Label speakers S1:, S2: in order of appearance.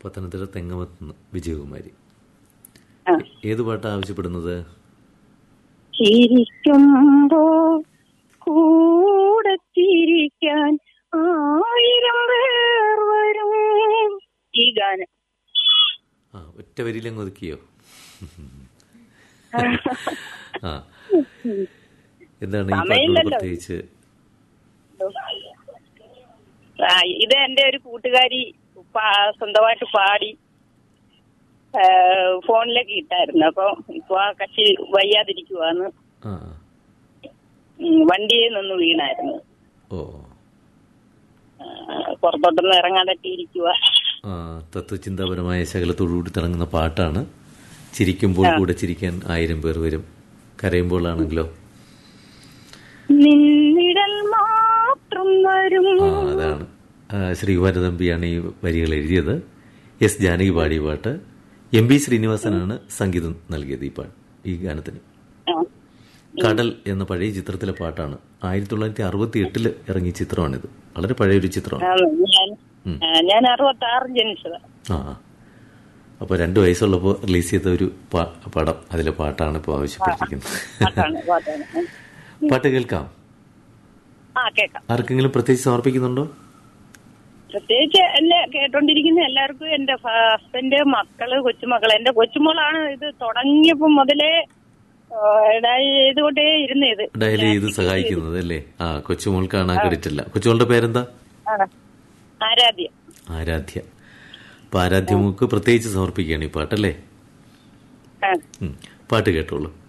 S1: പത്തനംതിട്ട തെങ്ങമത്ത് നിന്ന് വിജയകുമാരി
S2: ആ.
S1: ഏത് പാട്ടാ ആവശ്യപ്പെടുന്നത്
S2: ചിരിക്കുമ്പോ കൂടെ ചിരിക്കാൻ ആയിരം പേർ വരും ഈ ഗാനം
S1: ആ ഒറ്റ വരിയിലങ്ങ് ഒതുക്കിയോ ആ എന്താണ് ഈ പാട്ടിനോട്
S2: സമയമില്ലല്ലോ.
S1: പ്രത്യേകിച്ച്
S2: ആ, ഇത് എന്റെ ഒരു കൂട്ടുകാരി പാ- സ്വന്തമായിട്ട് പാടി ആ, ഫോണിലേക്ക് ഇട്ടായിരുന്നു അപ്പൊ ഇപ്പൊ ആ കക്ഷി വയ്യാതിരിക്കുവാന്ന്
S1: ആ
S2: ഉം, വണ്ടിയിൽ നിന്ന് വീണായിരുന്നു
S1: ഓ
S2: ആ, പുറത്തോട്ടൊന്നും ഇറങ്ങാൻ പറ്റിയിരിക്കുക
S1: ആ തത്വചിന്താപരമായ ശകലത്തോടുകൂടി തിളങ്ങുന്ന പാട്ടാണ് ചിരിക്കുമ്പോൾ കൂടെ ചിരിക്കാൻ ആയിരം പേർ വരും കരയുമ്പോഴാണെങ്കിലോ
S2: നിന്നിടൽ മാത്രം വരും
S1: ആ അതാണ് ആ, ശ്രീകുമാരതമ്പിയാണ് ഈ വരികൾ എഴുതിയത് എസ് ജാനകി പാടിയ പാട്ട് എം ബി ശ്രീനിവാസനാണ് സംഗീതം നൽകിയത് ഈ പാട്ട് ഈ ഗാനത്തിന്
S2: ആ.
S1: കടൽ എന്ന പഴയ ചിത്രത്തിലെ പാട്ടാണ് ആയിരത്തി തൊള്ളായിരത്തി അറുപത്തി എട്ടില് ഇറങ്ങിയ ചിത്രമാണിത് വളരെ പഴയൊരു ചിത്രമാണ്
S2: ആ, ഞാൻ ആ, ഞാൻ അറുപത്തി ആറ് ജനിച്ചതാ
S1: ആ അപ്പോൾ രണ്ട് വയസ്സുള്ളപ്പോൾ റിലീസ് ചെയ്ത ഒരു പാ- പടം അതിലെ പാട്ടാണ് ഇപ്പോൾ ആവശ്യപ്പെട്ടിരിക്കുന്നത്
S2: പാട്ടാണ് പാട്ടാണ്
S1: പാട്ട് കേൾക്കാം
S2: ആ കേക്കാം
S1: ആർക്കെങ്കിലും പ്രത്യേകിച്ച് സമർപ്പിക്കുന്നുണ്ടോ
S2: പ്രത്യേകിച്ച് എന്നെ കേട്ടോണ്ടിരിക്കുന്ന എല്ലാവർക്കും എന്റെ ഹസ്ബൻഡ് മക്കള് കൊച്ചുമക്കള് എന്റെ കൊച്ചുമോളാണ് ഇത് തുടങ്ങിയപ്പോ മുതലേ ഡയൽ ചെയ്തുകൊണ്ടേ ഇരുന്നത്
S1: ഡയൽ ചെയ്ത് സഹായിക്കുന്നത് അല്ലേ ആ കൊച്ചുമോൾക്കാണ് ആ ക്രെഡിറ്റ് അല്ല കൊച്ചുമോളുടെ പേരെന്താ
S2: ആരാധ്യ
S1: ആരാധ്യ അപ്പൊ ആരാധ്യമോൾക്ക് പ്രത്യേകിച്ച് സമർപ്പിക്കുകയാണ് ഈ പാട്ടല്ലേ
S2: ആ
S1: ഉം. പാട്ട് കേട്ടോളൂ